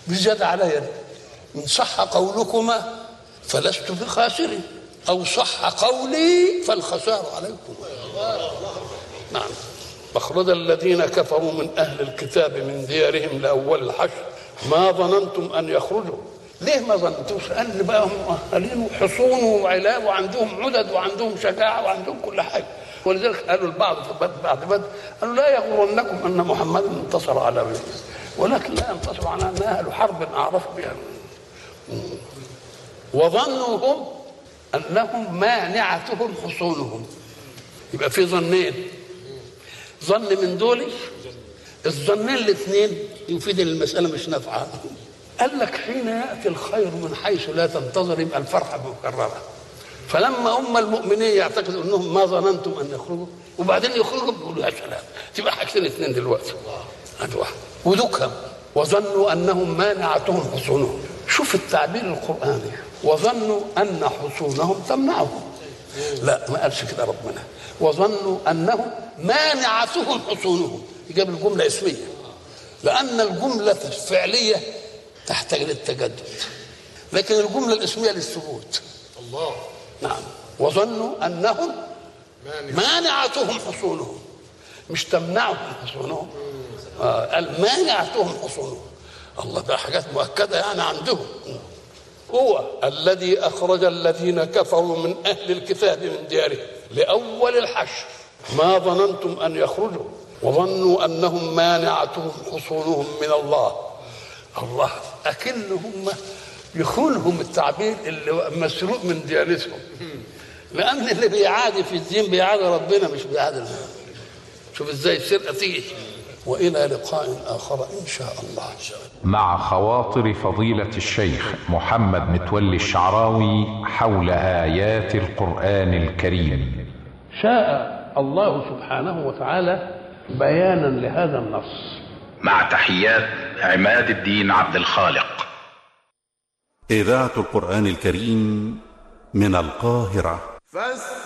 بزيادة عليا دي. إن صح قولكما فلست بخاسر أو صح قولي فالخسار عليكم نعم مخرج الذين كفروا من أهل الكتاب من ديارهم لأول الحشر ما ظننتم أن يخرجوا ليه ما ظننتوش أن بقى هم مؤهلين وحصون وعلاب وعندهم عدد وعندهم شجاعة وعندهم كل حاجة ولذلك قالوا البعض في بعد بدر قالوا لا يغرنكم أن محمدا انتصر على غيره ولكن لا ينتصر على أن أهل حرب أعرف بها وظنوا هم انهم مانعتهم حصونهم يبقى في ظنين ظن من دول الظنين الاثنين يفيد إن المساله مش نافعه قال لك حين ياتي الخير من حيث لا تنتظر يبقى الفرحه مكرره فلما هم المؤمنين يعتقدوا انهم ما ظننتم ان يخرجوا وبعدين يخرجوا بيقولوا يا سلام تبقى حاجتين اثنين دلوقتي هذا واحد ودكهم وظنوا انهم مانعتهم حصونهم شوف التعبير القراني وظنوا ان حصونهم تمنعهم لا ما قالش كده ربنا وظنوا انهم مانعتهم حصونهم جاب الجمله اسميه لان الجمله الفعليه تحتاج للتجدد لكن الجمله الاسميه للثبوت الله نعم وظنوا انهم مانعتهم حصونهم مش تمنعهم حصونهم آه قال مانعتهم حصونهم الله ده حاجات مؤكده يعني عندهم هو الذي اخرج الذين كفروا من اهل الكتاب من ديارهم لاول الحشر ما ظننتم ان يخرجوا وظنوا انهم مانعتهم حصونهم من الله الله اكنهم يخونهم التعبير اللي مسروق من ديانتهم لان اللي بيعادي في الدين بيعادي ربنا مش بيعادي الله شوف ازاي السرقه تيجي والى لقاء اخر ان شاء الله مع خواطر فضيلة الشيخ محمد متولي الشعراوي حول آيات القرآن الكريم شاء الله سبحانه وتعالى بيانا لهذا النص مع تحيات عماد الدين عبد الخالق إذاعة القرآن الكريم من القاهرة فاستمعوا